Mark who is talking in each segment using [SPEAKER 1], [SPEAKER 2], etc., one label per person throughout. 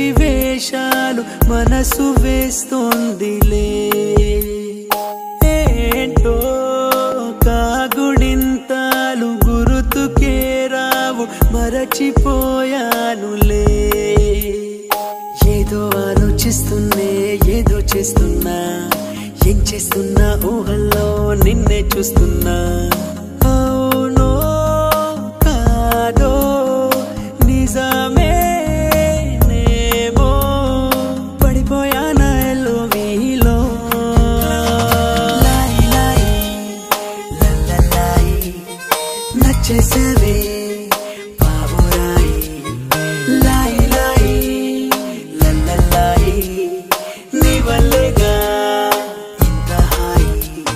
[SPEAKER 1] వేషాలు మనసు వేస్తోందిలే ఏంటో కాగుడింతాలు గురుతుకే రావు మరచిపోయానులే ఏదో ఆలోచిస్తున్నే ఏదో చేస్తున్నా ఏం చేస్తున్నా ఊహల్లో నిన్నే చూస్తున్నా అవునో కాదో నిజమేనేమో పడిపోయానా ఎల్లోవిలో లాయి లాయి లల్లలాయి నచ్చేసేవే బాబురాయి లాయి లాయి లల్లలాయి నీ వల్లేగా ఇంత హాయి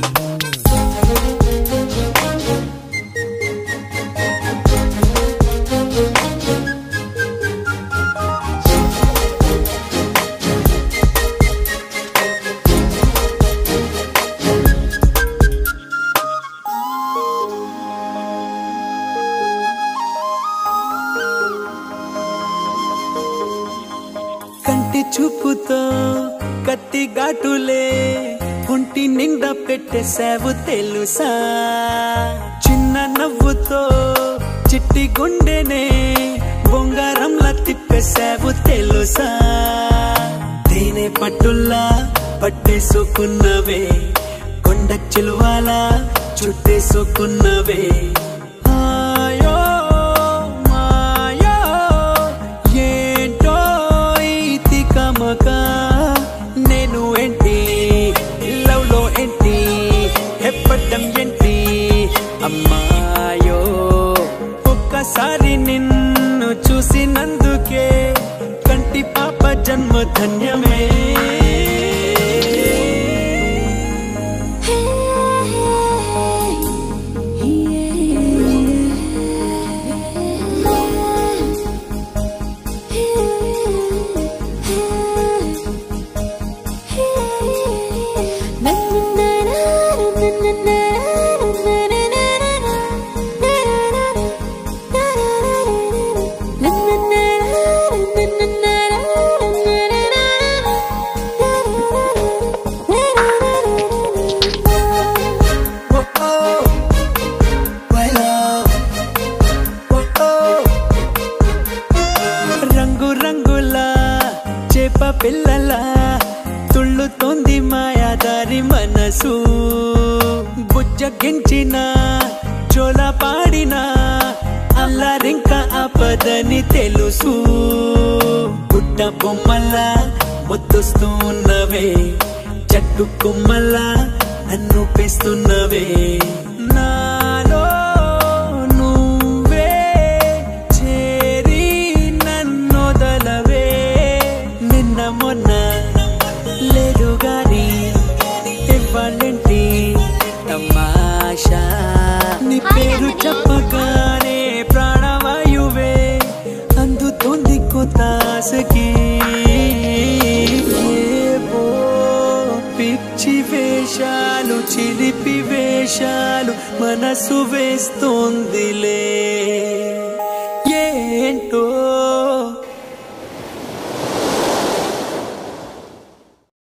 [SPEAKER 1] కంటి చూపుతో కత్తి ఘాటులే ఒంటి నిండా పెట్టేశావు తెలుసా చిన్న నవ్వుతో చిట్టి గుండెనే బొంగారంలా తిప్పేశావు తెలుసా తేనె పట్టుల్లా పట్టేసుకున్నవే కొండ చిలువాలా చుట్టేసుకున్నవే ఆయో మాయో ఏంటో ఈ తికమక నేను ఏంటి లవ్ లో ఏంటి హెప్పటం ఏంటి అమ్మాయో ఒక్కసారి నిన్ను చూసినందుకే కంటి పాప జన్మ ధన్యమే ఓ ఓ వైలా ఓ ఓ రంగు రంగుల చేప పిల్లల తుళ్ళుతోంది మాయాదారి మనసు బుజ్జగించిన చోల పాడిన అల్లారింక ఆపదని తెలుసు పుట్ట బొమ్మల ముద్దుస్తూ ఉన్నవే చెట్టు కొమ్మల నన్ను పెస్తున్నవే నాలో నువ్వే చేరి నన్నొదలవే నిన్న మొన్న లేదు గాని ఇవ్వాలంటి తమాషా నీ పేరు చెప్పగానే ప్రాణవాయువే అందుతోంది కొత్త ఆశకి ఏవో పిచ్చి వేషాలు చిలిపి వేషాలు మనసు వేస్తోందిలే